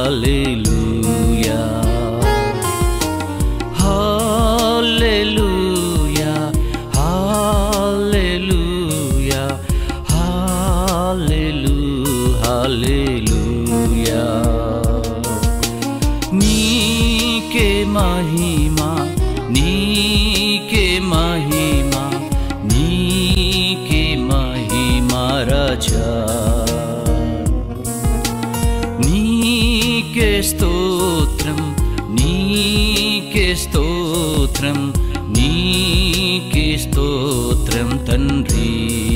హల్లెలూయా హల్లెలూయా హల్లెలూయా హల్లెలూ హల్లెలూయా నీకే మహిమా నీకే మహిమా నీకే మహిమా రాజా నీకే స్తోత్రం నీకే స్తోత్రం నీకే స్తోత్రం తండ్రి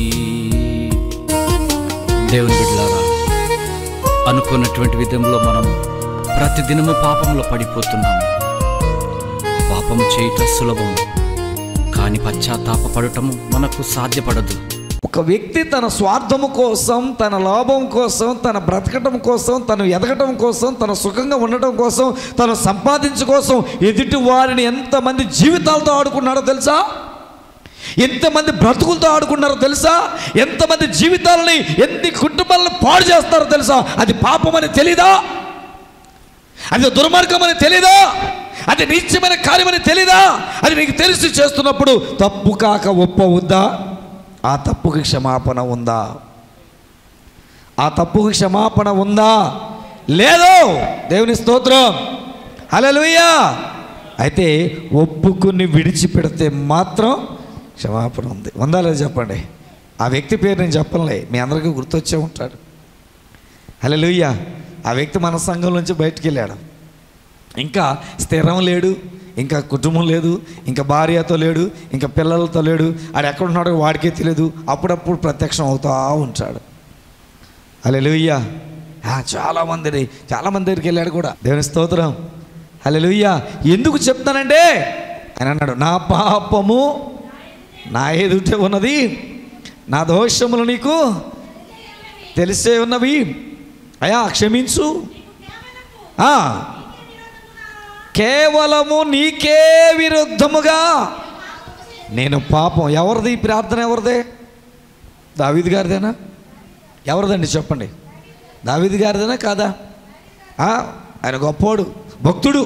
దేవుని బిడ్డలారా అనుకున్నటువంటి విధంలో మనం ప్రతిదినము పాపంలో పడిపోతున్నాము పాపం చేయటం సులభం కానీ పశ్చాత్తాపడటము మనకు సాధ్యపడదు ఒక వ్యక్తి తన స్వార్థము కోసం తన లాభం కోసం తన బ్రతకటం కోసం తను ఎదగటం కోసం తన సుఖంగా ఉండటం కోసం తను సంపాదించు కోసం ఎదుటి వారిని ఎంతమంది జీవితాలతో ఆడుకున్నాడో తెలుసా ఎంతమంది బ్రతుకులతో ఆడుకున్నారో తెలుసా ఎంతమంది జీవితాలని ఎన్ని కుటుంబాలను పాడు చేస్తారో తెలుసా అది పాపం అని తెలీదా అది దుర్మార్గం అని తెలీదా అది నీచమైన కార్యమని తెలీదా అది నీకు తెలిసి చేస్తున్నప్పుడు తప్పు కాక ఒప్ప ఉందా ఆ తప్పుకి క్షమాపణ ఉందా ఆ తప్పుకి క్షమాపణ ఉందా లేదు దేవుని స్తోత్రం హల్లెలూయా అయితే ఒప్పుకుని విడిచిపెడితే మాత్రం క్షమాపణ ఉంది ఉందా లేదా చెప్పండి ఆ వ్యక్తి పేరు నేను చెప్పనులే మీ అందరికీ గుర్తొచ్చే ఉంటాడు హల్లెలూయా ఆ వ్యక్తి మన సంఘం నుంచి బయటికి వెళ్ళాడు ఇంకా స్థిరం లేడు ఇంకా కుటుంబం లేదు ఇంకా భార్యతో లేడు ఇంకా పిల్లలతో లేడు ఆడు ఎక్కడ ఉన్నాడో వాడికే తెలియదు అప్పుడప్పుడు ప్రత్యక్షం అవుతా ఉంటాడు హల్లెలూయా ఆ, చాలా మంది చాలా మంది దగ్గరికి వెళ్ళాడు కూడా దేవుని స్తోత్రం హల్లెలూయా ఎందుకు చెప్తానంటే ఆయన అన్నాడు నా పాపము నా ఎదుటే ఉన్నది నా దోషములు నీకు తెలిసే ఉన్నవి అయా క్షమించు ఆ, కేవలము నీకే విరుద్ధముగా నేను పాపం ఎవరిది ఈ ప్రార్థన ఎవరిదే దావీద్ గారిదేనా ఎవరిదండి చెప్పండి దావీద్ గారిదేనా కాదా ఆ, ఆయన గొప్పోడు భక్తుడు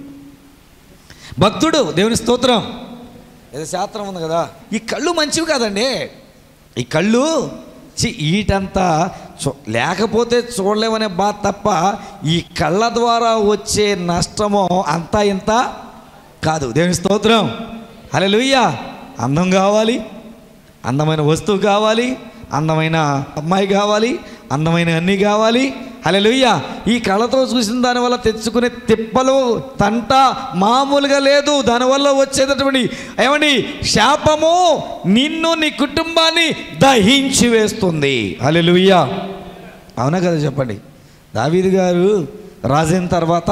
భక్తుడు దేవుని స్తోత్రం ఏదో శాస్త్రం ఉంది కదా ఈ కళ్ళు మంచివి కాదండి ఈ కళ్ళు చి ఈటంతా చూ లేకపోతే చూడలేమనే బాధ తప్ప ఈ కళ్ళ ద్వారా వచ్చే నష్టమో అంతా ఇంత కాదు దేవుని స్తోత్రం హల్లెలూయా అందం కావాలి అందమైన వస్తువు కావాలి అందమైన అమ్మాయి కావాలి అందమైన అన్నీ కావాలి హల్లెలూయా ఈ కళ్ళతో చూసిన దానివల్ల తెచ్చుకునే తిప్పలు తంట మామూలుగా లేదు దానివల్ల వచ్చేటటువంటి ఏమండి శాపము నిన్ను నీ కుటుంబాన్ని దహించి వేస్తుంది హల్లెలూయా అవునా కదా చెప్పండి దావీదు గారు రాజైన తర్వాత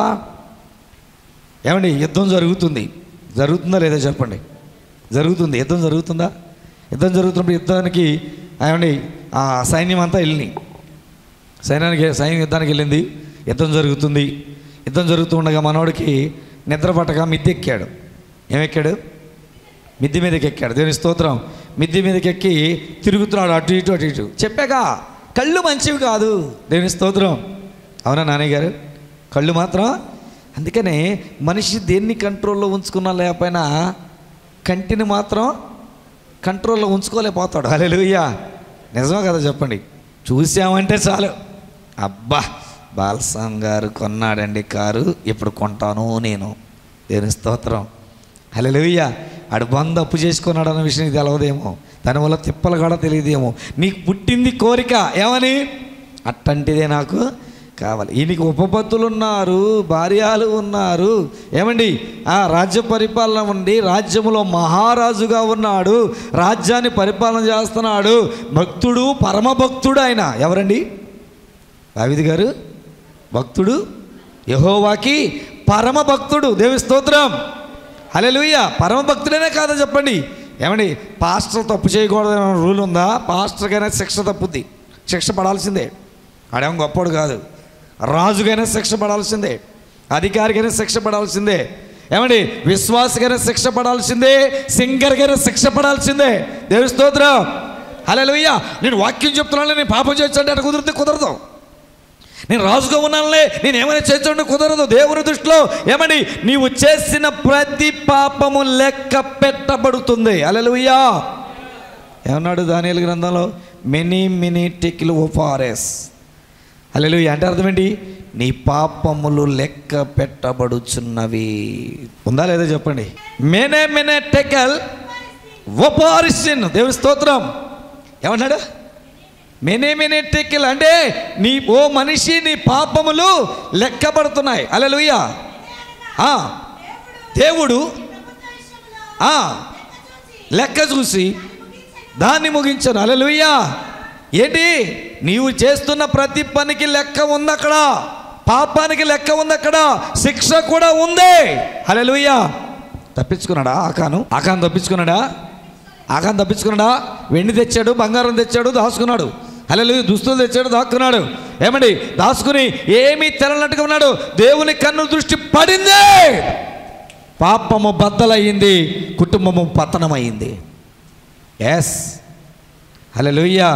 ఏమండి యుద్ధం జరుగుతుంది జరుగుతుందా లేదా చెప్పండి జరుగుతుంది యుద్ధం జరుగుతుందా యుద్ధం జరుగుతున్నప్పుడు యుద్ధానికి ఏమండి ఆ సైన్యం అంతా వెళ్ళినాయి సైన్యానికి సైన్యం యుద్ధానికి వెళ్ళింది యుద్ధం జరుగుతుంది యుద్ధం జరుగుతుండగా మనోడికి నిద్ర పట్టక మిద్దె ఎక్కాడు ఏమెక్కాడు మిద్దె మీదకి ఎక్కాడు దేవుని స్తోత్రం మిద్దె మీదకి ఎక్కి తిరుగుతున్నాడు అటు ఇటు అటు ఇటు చెప్పాక కళ్ళు మంచివి కాదు దేవుని స్తోత్రం అవునా నాన్నయ్య గారు కళ్ళు మాత్రం అందుకనే మనిషి దేన్ని కంట్రోల్లో ఉంచుకున్నా లేకపోయినా కంటిని మాత్రం కంట్రోల్లో ఉంచుకోలేకపోతాడు హల్లెలూయా నిజమే కదా చెప్పండి చూసామంటే చాలు అబ్బా బాలస్వాం గారు కొన్నాడండి కారు ఇప్పుడు కొంటాను నేను దేని స్తోత్రం హల్లెలూయా ఆడు బంద్ అప్పు చేసుకున్నాడు అన్న విషయం నీకు తెలవదేమో దానివల్ల తిప్పలు కూడా తెలియదేమో నీకు పుట్టింది కోరిక ఏమని అట్టంటిదే నాకు కావాలి ఈయనకి ఉపపత్తులు ఉన్నారు భార్యలు ఉన్నారు ఏమండి ఆ రాజ్య పరిపాలన ఉండి రాజ్యములో మహారాజుగా ఉన్నాడు రాజ్యాన్ని పరిపాలన చేస్తున్నాడు భక్తుడు పరమ భక్తుడు ఆయన ఎవరండి దావిది గారు భక్తుడు యహోవాకి పరమ భక్తుడు దేవి స్తోత్రం హల్లెలూయా పరమ భక్తుడేనే కాదా చెప్పండి ఏమండి పాస్టర్ తప్పు చేయకూడదనే రూల్ ఉందా పాస్టర్కైనా శిక్ష తప్పుద్ది శిక్ష పడాల్సిందే ఆడేమో గొప్పడు కాదు రాజుకైనా శిక్ష పడాల్సిందే అధికారికైనా శిక్ష పడాల్సిందే ఏమండి విశ్వాసకైనా శిక్ష పడాల్సిందే సింగర్కైనా శిక్ష పడాల్సిందే దేవి స్తోత్రం హల్లెలూయా నేను వాక్యం చెప్తున్నాను నేను పాపం చేయొచ్చు అంటే అటు కుదిరితే కుదరదు నేను రాజుగా ఉన్నానులే నేను ఏమైనా చేస్తుంటే కుదరదు దేవుని దృష్టిలో ఏమని నీవు చేసిన ప్రతి పాపము లెక్క పెట్టబడుతుంది అలలుయ్యా ఏమన్నాడు దానియలు గ్రంథంలో మెనీ మినీ టెకిల్ ఓఫారెస్ అల్లెలు అంటే అర్థం ఏంటి నీ పాపములు లెక్క పెట్టబడుచున్నవి ఉందా లేదా చెప్పండి మెనే మెనే టెకల్ ఓపారిసిన్ దేవుని స్తోత్రం ఏమన్నాడు మెనే మెనే టెకిల్ అంటే నీ ఓ మనిషి నీ పాపములు లెక్కబడుతున్నాయి అల్లెలుయ్యా ఆ, దేవుడు ఆ, లెక్క చూసి దాన్ని ముగించాను అలలుయ్యా ఏంటి నీవు చేస్తున్న ప్రతి పనికి లెక్క ఉంది అక్కడ పాపానికి లెక్క ఉంది అక్కడ శిక్ష కూడా ఉంది అలలుయ్యా తప్పించుకున్నాడా ఆకాను ఆకాను తప్పించుకున్నాడా ఆకాను తప్పించుకున్నాడా వెండి తెచ్చాడు బంగారం తెచ్చాడు దాచుకున్నాడు అలలు దుస్తులు తెచ్చాడు దాక్కున్నాడు ఏమండి దాచుకుని ఏమీ తెలనట్టుగా ఉన్నాడు దేవుని కన్ను దృష్టి పడింది పాపము బద్దలయ్యింది కుటుంబము పతనమైంది ఎస్ హలోయ్యా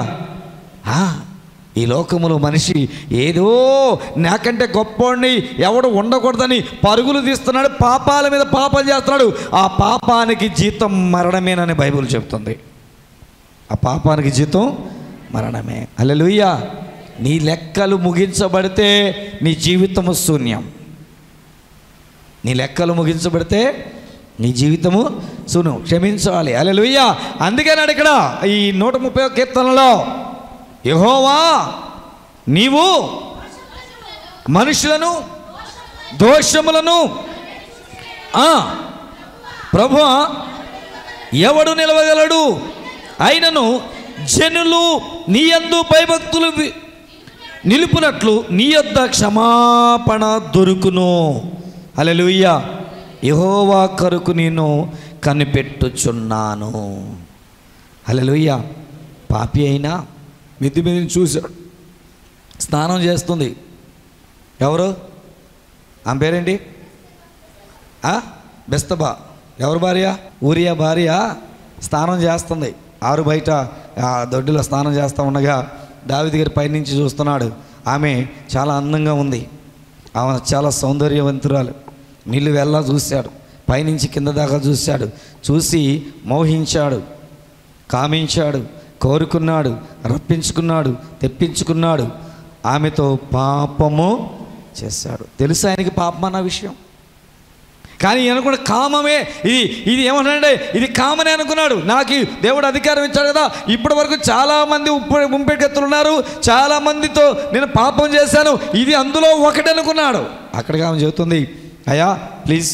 ఈ లోకములో మనిషి ఏదో నాకంటే గొప్పోడిని ఎవడు ఉండకూడదని పరుగులు తీస్తున్నాడు పాపాల మీద పాపాలు చేస్తున్నాడు ఆ పాపానికి జీతం మరణమేనని బైబిల్ చెప్తుంది ఆ పాపానికి జీతం మరణమే హల్లెలూయా నీ లెక్కలు ముగించబడితే నీ జీవితము శూన్యం నీ లెక్కలు ముగించబడితే నీ జీవితము సును క్షమించాలి అలెలుయ్య అందుకేనాడు ఇక్కడ ఈ నూట ముప్పై ఒక్క కీర్తనలో యహోవా నీవు మనుషులను దోషములను ఆ, ప్రభు ఎవడు నిలవగలడు అయినను జనులు నీ యందు భయభక్తులు వి- నిలుపునట్లు నీ యొద్ద క్షమాపణ దొరుకును అలెలుయ్య యహోవా కరుకు నేను కనిపెట్టుచున్నాను అలెలుయ్య పాపి అయినా మిద్ది మీద చూశాడు స్నానం చేస్తుంది ఎవరు ఆమె పేరేంటి ఆ? బెస్తబా ఎవరు భార్య ఊరియా భార్య స్నానం చేస్తుంది ఆరు బయట ఆ దొడ్డిలో స్నానం చేస్తూ ఉండగా దావిది గారి పైనుంచి చూస్తున్నాడు ఆమె చాలా అందంగా ఉంది ఆమె చాలా సౌందర్యవంతురాలు నీళ్ళు వెళ్ళా చూశాడు పైనుంచి కింద దాకా చూశాడు చూసి మోహించాడు కామించాడు కోరుకున్నాడు రప్పించుకున్నాడు తెప్పించుకున్నాడు ఆమెతో పాపము చేశాడు తెలుసు ఆయనకి పాపం అన్న విషయం కానీ ఈయన కూడా కామమే ఇది ఇది ఏమన్నాడే ఇది కామనే అనుకున్నాడు నాకు ఈ దేవుడు అధికారం ఇచ్చాడు కదా ఇప్పటి వరకు చాలామంది ఉప్పు ముంపెట్టెత్తులు ఉన్నారు చాలామందితో నేను పాపం చేశాను ఇది అందులో ఒకటి అనుకున్నాడు అక్కడికి ఆమె చెబుతుంది అయ్యా ప్లీజ్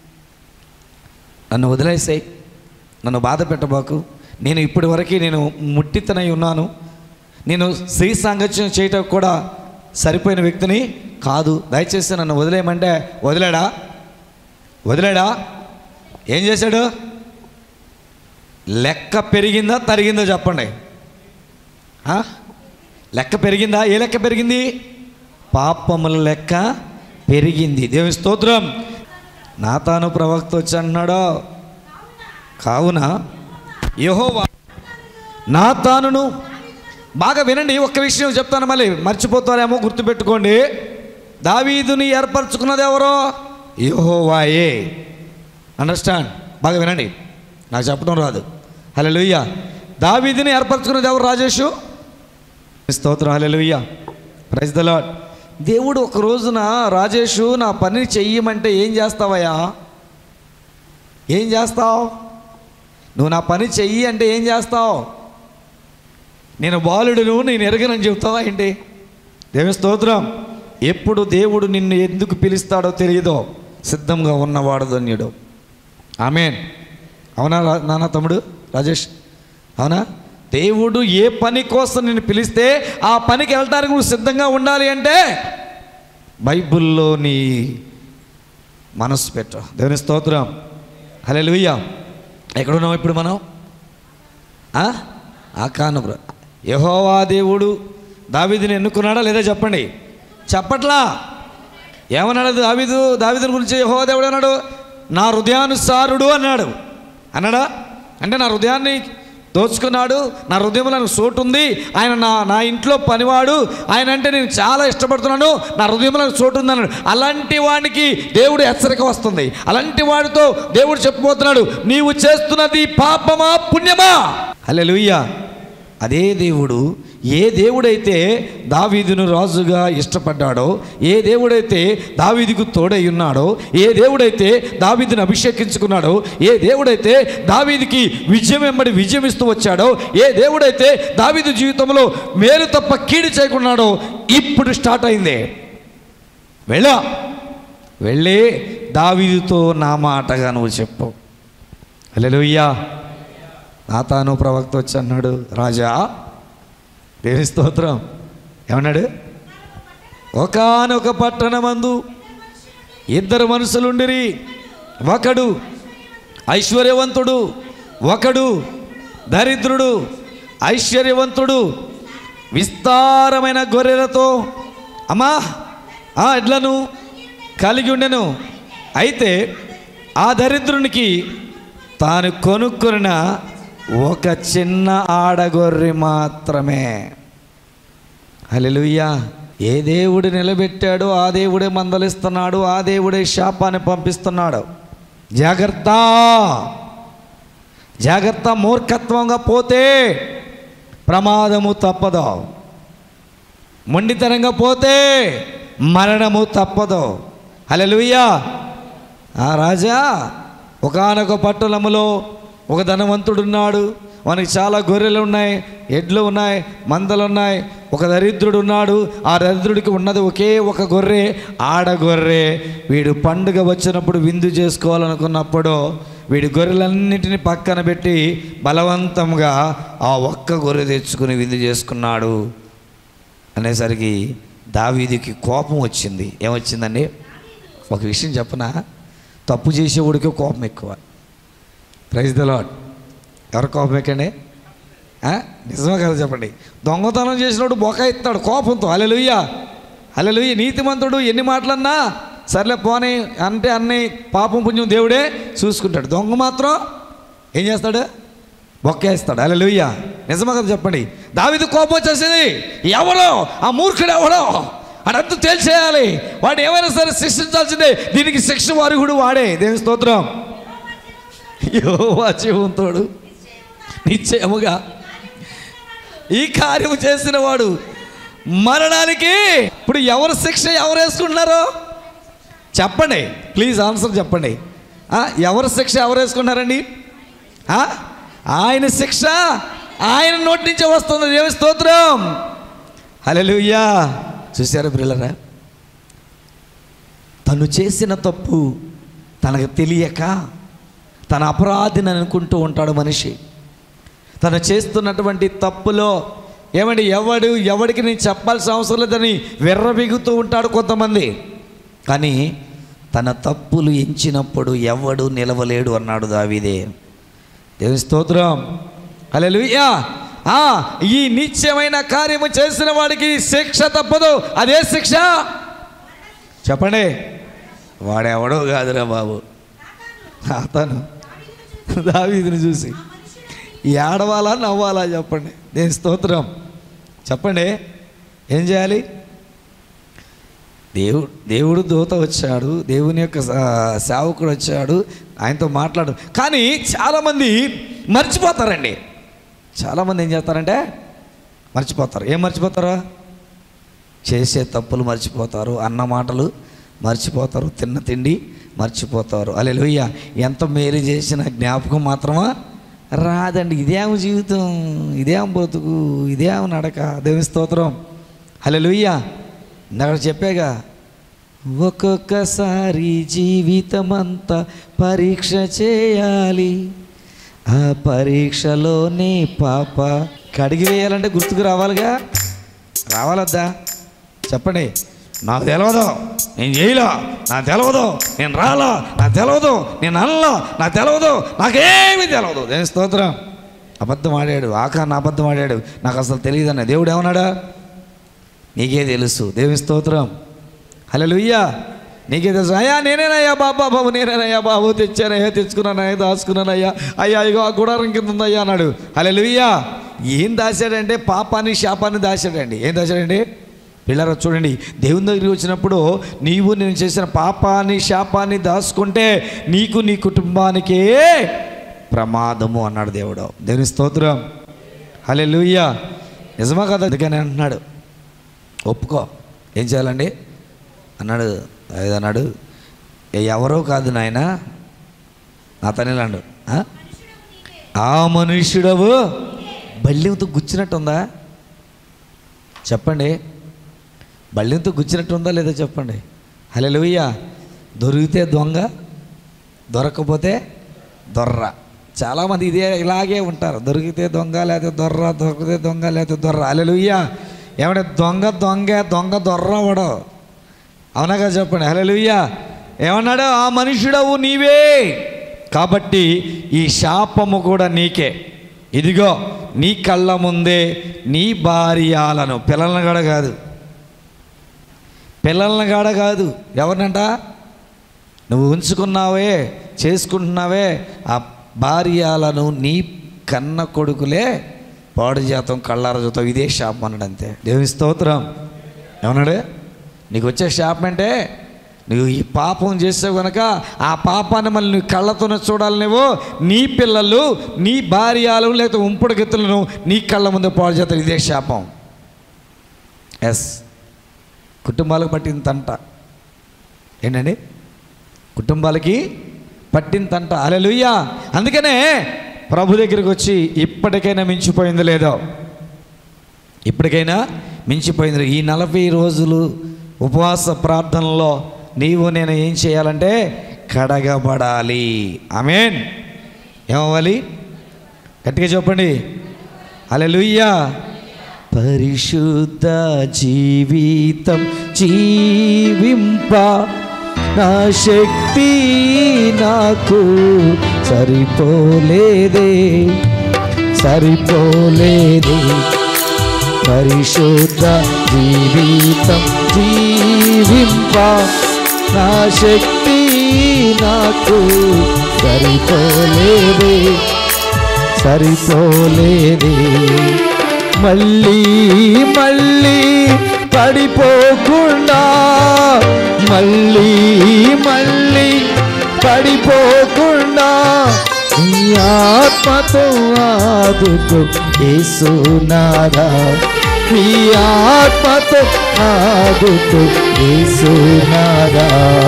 నన్ను వదిలేసాయి నన్ను బాధ పెట్టబాకు నేను ఇప్పటి వరకు నేను ముట్టితనై ఉన్నాను నేను స్త్రీ సాంగత్యం చేయటం కూడా సరిపోయిన వ్యక్తిని కాదు దయచేసి నన్ను వదిలేయమంటే వదిలాడా వదిలాడా ఏం చేశాడు లెక్క పెరిగిందా తరిగిందా చెప్పండి ఆ? లెక్క పెరిగిందా ఏ లెక్క పెరిగింది పాపముల లెక్క పెరిగింది దేవుని స్తోత్రం నా తాను ప్రవక్త వచ్చి అంటున్నాడో కావున యహోవా నా తానును బాగా వినండి ఒక్క విషయం చెప్తాను మళ్ళీ మర్చిపోతారేమో గుర్తుపెట్టుకోండి దావీదుని ఏర్పరచుకున్నది ఎవరో యహోవాయే అండర్స్టాండ్ బాగా వినండి నాకు చెప్పడం రాదు హలో లుయ్య దావీదుని ఏర్పరచుకున్నది ఎవరు రాజేషు స్తోత్రం హల్లెలూయా ప్రైజ్ ద లాడ్ దేవుడు ఒక రోజున రాజేషు నా పని చెయ్యమంటే ఏం చేస్తావయ్యా ఏం చేస్తావు నువ్వు నా పని చెయ్యి అంటే ఏం చేస్తావు నేను బాలుడును నేను ఎరగనని చెప్తావా ఏంటి దేవ స్తోత్రం ఎప్పుడు దేవుడు నిన్ను ఎందుకు పిలుస్తాడో తెలియదో సిద్ధంగా ఉన్నవాడు ధన్యుడు ఆమెన్ అవునా రా- నాన్న తమ్ముడు రాజేష్ అవునా దేవుడు ఏ పని కోసం నిన్ను పిలిస్తే ఆ పనికి వెళ్ళడానికి నువ్వు సిద్ధంగా ఉండాలి అంటే బైబిల్లో నీ మనస్సు పెట్టు దేవుని స్తోత్రం హలే లూయ్యా ఎక్కడున్నాం ఇప్పుడు మనం ఆ? ఆకాను బ్ర యహోవా దేవుడు దావీదుని ఎన్నుకున్నాడా లేదా చెప్పండి చెప్పట్లా ఏమన్నాడు దావీదు దావీదుని గురించి యహోవా దేవుడు అన్నాడు నా హృదయానుసారుడు అన్నాడు అన్నాడా అంటే నా హృదయాన్ని దోచుకున్నాడు నా హృదయంలో నాకు చోటు ఉంది ఆయన నా నా ఇంట్లో పనివాడు ఆయన అంటే నేను చాలా ఇష్టపడుతున్నాను నా హృదయంలో నాకు చోటు ఉంది అన్నాడు అలాంటి వాడికి దేవుడు హెచ్చరిక వస్తుంది అలాంటి వాడితో దేవుడు చెప్పబోతున్నాడు నీవు చేస్తున్నది పాపమా పుణ్యమా హల్లెలూయా అదే దేవుడు ఏ దేవుడైతే దావీదును రాజుగా ఇష్టపడ్డాడో ఏ దేవుడైతే దావీదుకు తోడై ఉన్నాడో ఏ దేవుడైతే దావీదును అభిషేకించుకున్నాడో ఏ దేవుడైతే దావీదికి విజయం వెంబడి విజయం ఇస్తూ వచ్చాడో ఏ దేవుడైతే దావీదు జీవితంలో మేలు తప్ప కీడు చేయకున్నాడో ఇప్పుడు స్టార్ట్ అయింది వెళ్ళా వెళ్ళి దావీదుతో నా మాటగా నువ్వు చెప్పు హల్లెలూయా నాతాను ప్రవక్త వచ్చి అన్నాడు రాజా దేవి స్తోత్రం ఏమన్నాడు ఒకానొక పట్టణమందు ఇద్దరు మనుషులుండిరి ఒకడు ఐశ్వర్యవంతుడు ఒకడు దరిద్రుడు ఐశ్వర్యవంతుడు విస్తారమైన గొర్రెలతో అమ్మా ఆ ఎడ్లను కలిగి ఉండెను అయితే ఆ దరిద్రునికి తాను కొనుక్కున్న ఒక చిన్న ఆడగొర్రె మాత్రమే హల్లెలూయా ఏ దేవుడు నిలబెట్టాడో ఆ దేవుడే మందలిస్తున్నాడు ఆ దేవుడే శాపాన్ని పంపిస్తున్నాడు జాగ్రత్త జాగ్రత్త మూర్ఖత్వంగా పోతే ప్రమాదము తప్పదు మొండితనంగా పోతే మరణము తప్పదు హల్లెలూయా ఆ రాజా ఒకానొక పట్టణములో ఒక ధనవంతుడున్నాడు వానికి చాలా గొర్రెలు ఉన్నాయి ఎడ్లు ఉన్నాయి మందలు ఉన్నాయి ఒక దరిద్రుడు ఉన్నాడు ఆ దరిద్రుడికి ఉన్నది ఒకే ఒక గొర్రె ఆడ గొర్రె వీడు పండుగ వచ్చినప్పుడు విందు చేసుకోవాలనుకున్నప్పుడు వీడి గొర్రెలన్నింటినీ పక్కన పెట్టి బలవంతంగా ఆ ఒక్క గొర్రె తెచ్చుకుని విందు చేసుకున్నాడు అనేసరికి దావీదికి కోపం వచ్చింది ఏమొచ్చిందండి ఒక విషయం చెప్పనా తప్పు చేసేవాడికి కోపం ఎక్కువ ప్రైజ్ ద లాడ్ ఎవరి కోపం ఎక్కండి ఆ? నిజమే కదా చెప్పండి దొంగతనం చేసినోడు బొక ఇస్తాడు కోపంతో అలెలుయ్య అలెలుయ్య నీతిమంతుడు ఎన్ని మాటలన్నా సర్లే పోనీ అంటే అన్ని పాపం పుణ్యం దేవుడే చూసుకుంటాడు దొంగ మాత్రం ఏం చేస్తాడు బొక్కేస్తాడు అలెలుయ్య నిజమే కదా చెప్పండి దావిది కోపం వచ్చేసింది ఎవరో ఆ మూర్ఖుడు ఎవడో అడంతా తేల్చేయాలి వాడు ఏమైనా సరే శిక్షించాల్సిందే దీనికి శిక్ష వారుగుడు వాడే దేవుని స్తోత్రం యెహోవా జీవంతోడు నిశ్చయముగా ఈ కార్యము చేసిన వాడు మరణానికి ఇప్పుడు ఎవరు శిక్ష ఎవరు వేసుకుంటున్నారో చెప్పండి ప్లీజ్ ఆన్సర్ చెప్పండి ఆ, ఎవరు శిక్ష ఎవరు వేసుకుంటున్నారండి ఆ? ఆయన శిక్ష ఆయన నోటి నుంచే వస్తుంది దేవి స్తోత్రం హల్లెలూయా చూసారా బ్రిల్లరా తను చేసిన తప్పు తనకు తెలియక తన అపరాధిని అనుకుంటూ ఉంటాడు మనిషి తను చేస్తున్నటువంటి తప్పులో ఏమండి ఎవడు ఎవడికి నేను చెప్పాల్సిన అవసరం లేదని వెర్రబిగుతూ ఉంటాడు కొంతమంది కానీ తన తప్పులు ఎంచినప్పుడు ఎవడు నిలవలేడు అన్నాడు దావీదే దేవుని స్తోత్రం హల్లెలూయా ఆ ఈ నిత్యమైన కార్యము చేసిన వాడికి శిక్ష తప్పదు అదే శిక్ష చెప్పండి వాడెవడో కాదురా బాబు అతను దావీదుని చూసి ఏడవాలా నవ్వాలా చెప్పండి దేని స్తోత్రం చెప్పండి ఏం చేయాలి దేవుడు దేవుడు దూత వచ్చాడు దేవుని యొక్క సా- సేవకుడు వచ్చాడు ఆయనతో మాట్లాడు కానీ చాలామంది మర్చిపోతారండి చాలామంది ఏం చేస్తారంటే మర్చిపోతారు ఏం మర్చిపోతారా చేసే తప్పులు మర్చిపోతారు అన్న మాటలు మర్చిపోతారు తిన్న తిండి మర్చిపోతారు అలెలుయ్య ఎంత మేలు చేసిన జ్ఞాపకం మాత్రమా రాదండి ఇదేం జీవితం ఇదేం బ్రతుకు ఇదేం నడక దేవి స్తోత్రం హలెలుయ్య ఇందాక చెప్పాగా ఒక్కొక్కసారి జీవితం అంతా పరీక్ష చేయాలి ఆ పరీక్షలోనే పాప కడిగి వేయాలంటే గుర్తుకు రావాలిగా రావాలద్దా చెప్పండి నాకు తెలియదు నేను చేయలా నాకు తెలియదు నేను రాలా నాకు తెలియదు నేను అనలా నాకు తెలియదు నాకేమీ తెలియదు దేని స్తోత్రం అబద్ధం ఆడాడు ఆకాన్ని అబద్ధం ఆడాడు నాకు అసలు తెలియదన్న దేవుడు ఏమన్నాడా నీకే తెలుసు దేవుని స్తోత్రం హల్లెలూయా నీకే తెలుసు అయ్యా నేనేనయ్యా బాబా బాబు నేనేనయ్యా బాబు తెచ్చానయ్యా తెచ్చుకున్నానయ్యా దాచుకున్నానయ్యా అయ్యా ఇగో ఆ గుడారం కింద ఉందయ్యా అన్నాడు అలెలుయ్యా ఏం దాచాడంటే పాపాన్ని శాపాన్ని దాచాడండి ఏం దాచాడండి పిల్లరా చూడండి దేవుని దగ్గరికి వచ్చినప్పుడు నీవు నేను చేసిన పాపాన్ని శాపాన్ని దాచుకుంటే నీకు నీ కుటుంబానికే ప్రమాదము అన్నాడు దేవుడు దేవుని స్తోత్రం హలే నిజమా కదా అందుకని అంటున్నాడు ఒప్పుకో ఏం చేయాలండి అన్నాడు ఏదన్నాడు "ఏ ఎవరో కాదు నాయన నా తనేలాడు ఆ మనుష్యుడవు బల్యంతో గుచ్చినట్టుందా చెప్పండి బల్యంతో గుచ్చినట్టుందా లేదా చెప్పండి హలో దొరికితే దొంగ దొరకకపోతే దొర్ర చాలామంది ఇదే ఇలాగే ఉంటారు దొరికితే దొంగ లేకపోతే దొర్ర దొరికితే దొంగ లేకపోతే దొర్ర అలెలుయ్యా ఏమంటే దొంగ దొంగ దొంగ దొర్ర వాడు అవునా కదా చెప్పండి హలెలుయ్యా ఏమన్నాడు ఆ మనుషుడవు నీవే కాబట్టి ఈ శాపము కూడా నీకే ఇదిగో నీ కళ్ళ ముందే నీ భార్యాలను పిల్లలను కూడా కాదు పిల్లలను కాడ కాదు ఎవరినంట నువ్వు ఉంచుకున్నావే చేసుకుంటున్నావే ఆ భార్యాలను నీ కన్న కొడుకులే పాడు చేతం కళ్ళార చూతాం ఇదే శాపం అన్నాడు అంతే దేవుని స్తోత్రం ఏమన్నాడు నీకు వచ్చే శాపం అంటే నువ్వు ఈ పాపం చేసావు కనుక ఆ పాపాన్ని మళ్ళీ నువ్వు కళ్ళతోనే చూడాలి నువ్వు నీ పిల్లలు నీ భార్యలు లేకపోతే ఉంపుడు గెత్తులను నీ కళ్ళ ముందు పాడు చేస్తారు ఇదే శాపం ఎస్ కుటుంబాలకు పట్టిన తంట ఏంటండి కుటుంబాలకి పట్టిన తంట అలెలుయ్యా అందుకనే ప్రభు దగ్గరికి వచ్చి ఇప్పటికైనా మించిపోయింది లేదో ఇప్పటికైనా మించిపోయింది ఈ నలభై రోజులు ఉపవాస ప్రార్థనలో నీవు నేను ఏం చేయాలంటే కడగబడాలి ఆమెన్ ఏమవ్వాలి గట్టిగా చెప్పండి అలెలుయ్యా పరిశుద్ధ జీవితం జీవింప నా శక్తి నాకు సరిపోలేదే సరిపోలేదే పరిశుద్ధ జీవితం జీవింప నా శక్తి నాకు సరిపోలేదే సరిపోలేదే మళ్ళీ మళ్ళీ పడిపోకుండా మళ్ళీ మళ్ళీ పడిపోకుండా నీ ఆత్మతో ఆదుకు ఏసునారా నీ ఆత్మతో ఆదుకు ఏసునారా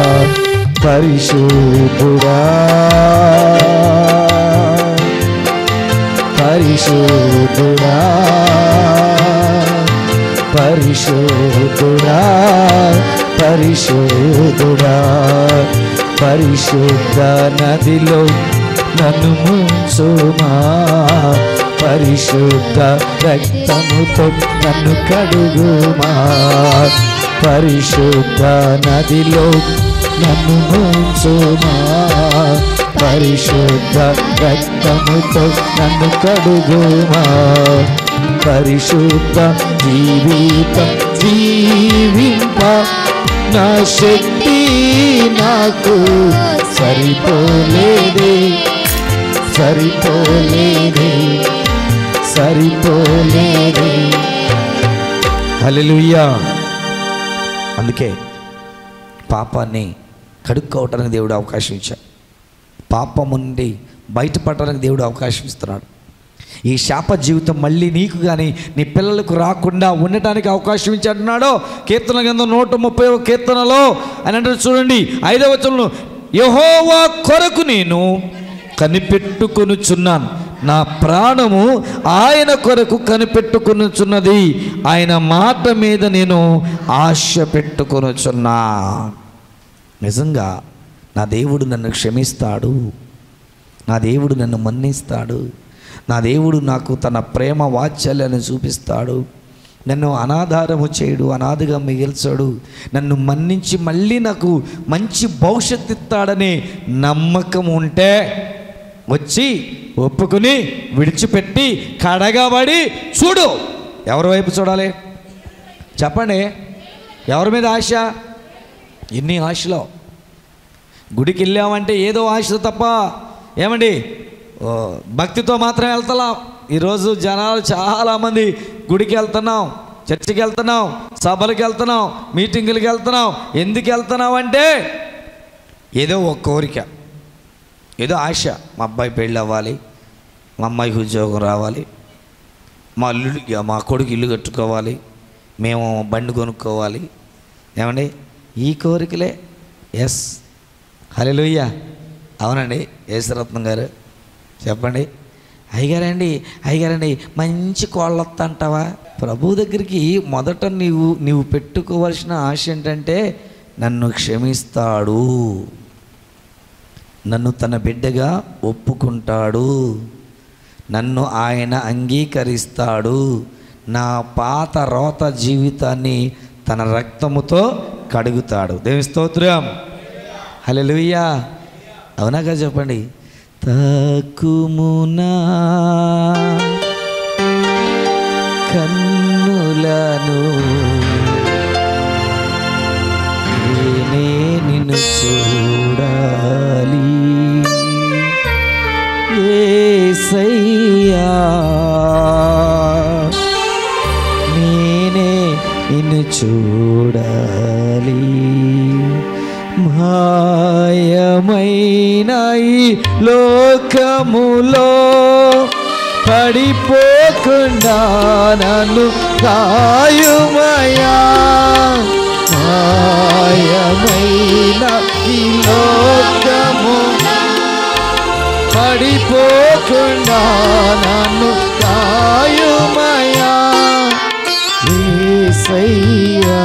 పరిశుద్ధుడా పరిశుద్ధుడా పరిశుద్ధుడా పరిశుద్ధుడా పరిశుద్ధ నదిలో నన్ను ముంచుమా పరిశుద్ధ రక్తముతో నన్ను కడుగుమా పరిశుద్ధ నదిలో నన్ను ముంచుమా పరిశుద్ధ రక్తముతో నన్ను కడుగుమా పరిశుద్ధ జీవితం జీవింప నా శక్తి నాకు సరిపోలేదే సరిపోలేదే సరిపోలేదే హల్లెలూయా అందుకే పాపాన్ని కడుక్కోవటానికి దేవుడు అవకాశం ఇచ్చాడు పాపం నుండి బయటపడడానికి దేవుడు అవకాశం ఇస్తున్నాడు ఈ శాప జీవితం మళ్ళీ నీకు కానీ నీ పిల్లలకు రాకుండా ఉండటానికి అవకాశం ఇచ్చాడున్నాడు కీర్తన గ్రంథం నూట ముప్పై కీర్తనలో అని అంటే చూడండి ఐదవ వచనంలో యహోవా కొరకు నేను కనిపెట్టుకొనుచున్నాను నా ప్రాణము ఆయన కొరకు కనిపెట్టుకొనుచున్నది ఆయన మాట మీద నేను ఆశ పెట్టుకొనుచున్నా నిజంగా నా దేవుడు నన్ను క్షమిస్తాడు నా దేవుడు నన్ను మన్నిస్తాడు నా దేవుడు నాకు తన ప్రేమ వాత్సల్యాన్ని చూపిస్తాడు నన్ను అనాధారము చేయడు అనాథగా మిగిల్చాడు నన్ను మన్నించి మళ్ళీ నాకు మంచి భవిష్యత్తు ఇస్తాడనే నమ్మకం ఉంటే వచ్చి ఒప్పుకుని విడిచిపెట్టి కడగబడి చూడు ఎవరి వైపు చూడాలి చెప్పండి ఎవరి మీద ఆశ ఎన్ని ఆశలో గుడికి వెళ్ళామంటే ఏదో ఆశ తప్ప ఏమండి ఓ, భక్తితో మాత్రం వెళ్తలాం ఈరోజు జనాలు చాలామంది గుడికి వెళ్తున్నాం చర్చికి వెళ్తున్నాం సభలకు వెళ్తున్నాం మీటింగులకు వెళ్తున్నాం ఎందుకు వెళ్తున్నాం అంటే ఏదో ఒక కోరిక ఏదో ఆశ మా అబ్బాయి పెళ్ళి అవ్వాలి మా అమ్మాయికి ఉద్యోగం రావాలి మా అల్లుడు మా కొడుకు ఇల్లు కట్టుకోవాలి మేము బండి కొనుక్కోవాలి ఏమండి ఈ కోరికలే ఎస్ హలోయ్య అవునండి యేసరత్నం గారు చెప్పండి అయ్యగారండి అయ్యగారండి మంచి కోళ్ళొత్త అంటావా ప్రభు దగ్గరికి మొదట నీవు నీవు పెట్టుకోవాల్సిన ఆశ ఏంటంటే నన్ను క్షమిస్తాడు నన్ను తన బిడ్డగా ఒప్పుకుంటాడు నన్ను ఆయన అంగీకరిస్తాడు నా పాత రోత జీవితాన్ని తన రక్తముతో కడుగుతాడు దేవి స్తోత్రం హల్లెలూయా అవునా కదా చెప్పండి తక్కుమునా కన్నులను నేనే నిన్ను చూడాలి ఏసయ్యా నేనే నిన్ను చూడాలి మాయమైన ఈ లోకములో పడిపోకుండా నన్ను కాయుమయా మాయమైన ఈ లోకము పడిపోకుండా నన్ను కాయుమయా ఏసయ్యా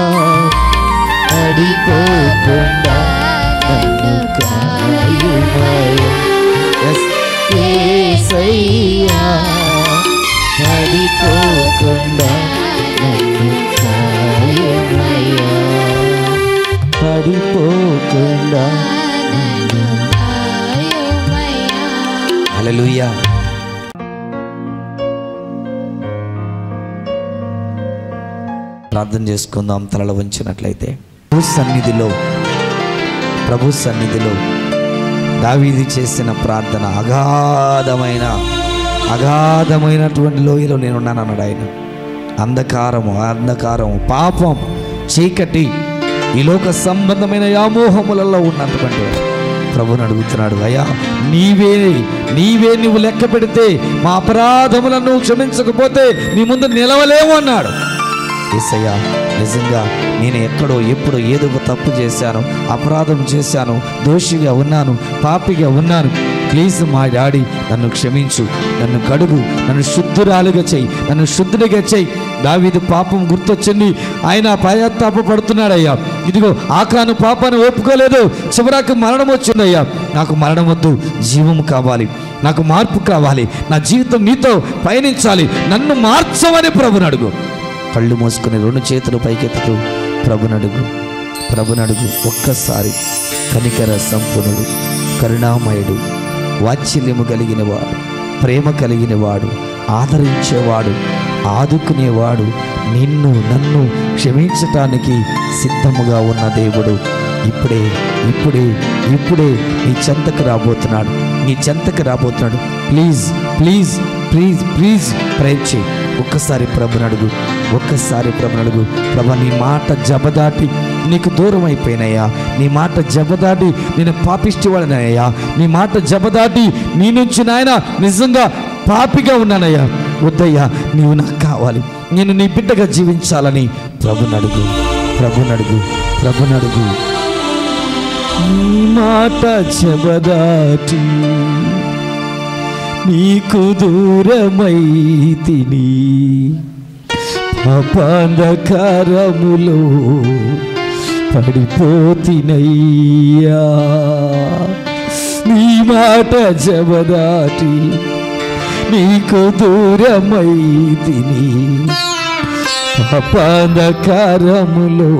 పడిపోకుండా నన్ను కాయుమయా ఎస్ ఏసయ్యా పడిపోకుండా నన్ను కాయుమయా పడిపోకుండా నన్ను హల్లెలూయా ప్రార్థన చేసుకుందాం తలలో వంచినట్లయితే ప్రభు సన్నిధిలో ప్రభు సన్నిధిలో దావీది చేసిన ప్రార్థన అగాధమైన అగాధమైనటువంటి లోయలో నేనున్నాను అన్నాడు ఆయన అంధకారము అంధకారము పాపం చీకటి ఈ లోక సంబంధమైన వ్యామోహములలో ఉన్నటువంటి ప్రభుని అడుగుతున్నాడు అయ్యా నీవే నీవే నువ్వు లెక్క పెడితే మా అపరాధములను క్షమించకపోతే నీ ముందు నిలవలేము అన్నాడు ఏసయ్యా నిజంగా నేను ఎక్కడో ఎప్పుడు ఏదో ఒక తప్పు చేశాను అపరాధం చేశాను దోషిగా ఉన్నాను పాపిగా ఉన్నాను ప్లీజ్ మా డాడీ నన్ను క్షమించు నన్ను కడుగు నన్ను శుద్ధురాలుగా చెయ్యి నన్ను శుద్ధుడిగా చెయ్యి దావీదు పాపం గుర్తొచ్చింది ఆయన పశ్చాత్తాప పడుతున్నాడయ్యా ఇదిగో ఆకాను పాపాన్ని ఒప్పుకోలేదు చివరకు మరణం వచ్చిందయ్యా నాకు మరణం వద్దు జీవం కావాలి నాకు మార్పు కావాలి నా జీవితం నీతో పయనించాలి నన్ను మార్చమని ప్రభుని అడుగు కళ్ళు మూసుకుని రెండు చేతులు పైకెత్తుతూ ప్రభునడుగు ప్రభునడుగు ఒక్కసారి కనికర సంపన్నుడు కరుణామయుడు వాత్సల్యము కలిగిన వాడు ప్రేమ కలిగిన వాడు ఆదరించేవాడు ఆదుకునేవాడు నిన్ను నన్ను క్షమించటానికి సిద్ధముగా ఉన్న దేవుడు ఇప్పుడే ఇప్పుడే ఇప్పుడే నీ చెంతకు రాబోతున్నాడు నీ చెంతకు రాబోతున్నాడు please please please please prayer చేయి ఒక్కసారి ప్రభుని అడుగు ఒక్కసారి ప్రభుని అడుగు ప్రభా నీ మాట జబదాటి నీకు దూరం అయిపోయినయ్యా నీ మాట జబదాటి నేను పాపిష్టివాడినయ్యా నీ మాట జబదాటి నీ నుంచి నాయన నిజంగా పాపిగా ఉన్నానయ్యా వద్దయ్యా నీవు నాకు కావాలి నేను నీ బిడ్డగా జీవించాలని ప్రభుని అడుగు ప్రభుని అడుగు ప్రభుని అడుగు నీ మాట జబదాటి నీకు దూరమై తిని పాపాంధకారములో పడిపోతినయ్యా నీ మాట జబదాటి నీకు దూరమై తిని పాపాంధకారములో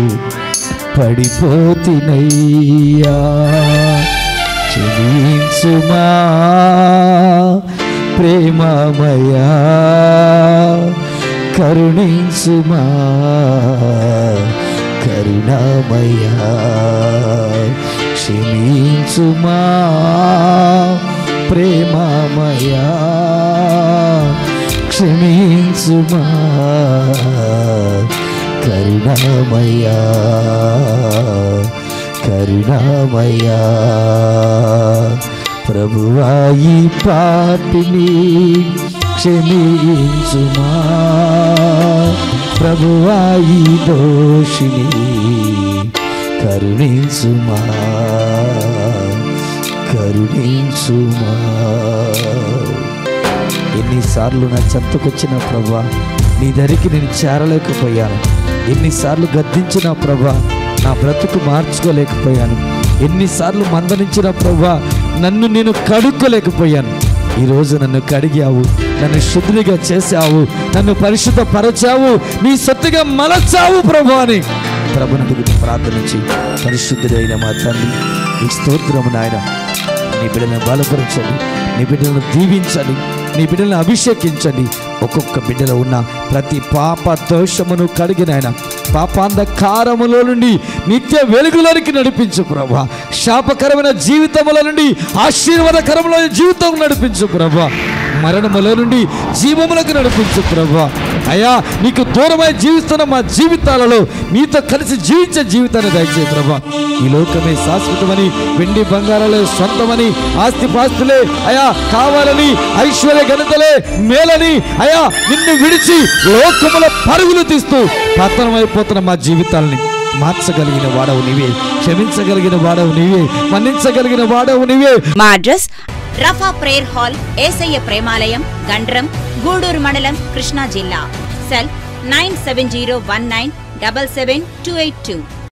పడిపోతినయ్యా క్షమించుమా ప్రేమమయా కరుణించుమా కరుణామయ్యా క్షమించుమా ప్రేమమయా క్షమించుమా కరుణామయ్యా కరుణామయ్యా ప్రభువా ఈ పాపిని క్షమించుమా ప్రభువా ఈ దోషిని కరుణించుమా కరుణించుమా ఎన్నిసార్లు నా చెంతకొచ్చిన ప్రభా నీ దరికి నేను చేరలేకపోయాను ఎన్నిసార్లు గద్దించిన ప్రభా నా బ్రతుకు మార్చుకోలేకపోయాను ఎన్నిసార్లు మందలించిన ప్రభా నన్ను నేను కడుక్కోలేకపోయాను ఈరోజు నన్ను కడిగావు నన్ను శుద్ధిగా చేశావు నన్ను పరిశుద్ధపరచావు నీ సొత్తుగా మలచావు ప్రభు అని ప్రభుని అడుగుతూ ప్రార్థనించి పరిశుద్ధుడైన మా తండ్రి ఈ స్తోత్రము నాయన నీ బిడ్డలను బలపరచండి నీ బిడ్డలను దీవించండి నీ బిడ్డలను అభిషేకించండి ఒక్కొక్క బిడ్డలో ఉన్న ప్రతి పాప దోషమును కడిగినాయన పాపాంధకారములో నుండి నిత్య వెలుగులోనికి నడిపించు ప్రభా శాపకరమైన జీవితముల నుండి ఆశీర్వాదకరమైన జీవితం నడిపించు ప్రభా మరణముల నుండి జీవములకు నడిపించు ప్రభా అయ్యా నీకు దూరమై జీవిస్తున్న మా జీవితాలలో నీతో కలిసి జీవించే జీవితాన్ని దయచే ప్రభా ఈ లోకమే శాశ్వతమని వెండి బంగారాలే సొంతమని ఆస్తి పాస్తులే అయా కావాలని ఐశ్వర్య ఘనతలే మేలని అయా నిన్ను విడిచి లోకముల పరుగులు తీస్తూ పతనమైపోతున్న మా జీవితాలని మార్చగలిగిన వాడవు నీవే క్షమించగలిగిన వాడవు నీవే మన్నించగలిగిన వాడవు నీవే మా address Rapha prayer hall Yesayya Premalayam Gandram Guduru మండలం కృష్ణా జిల్లా cell nine seven zero one nine double seven two eight two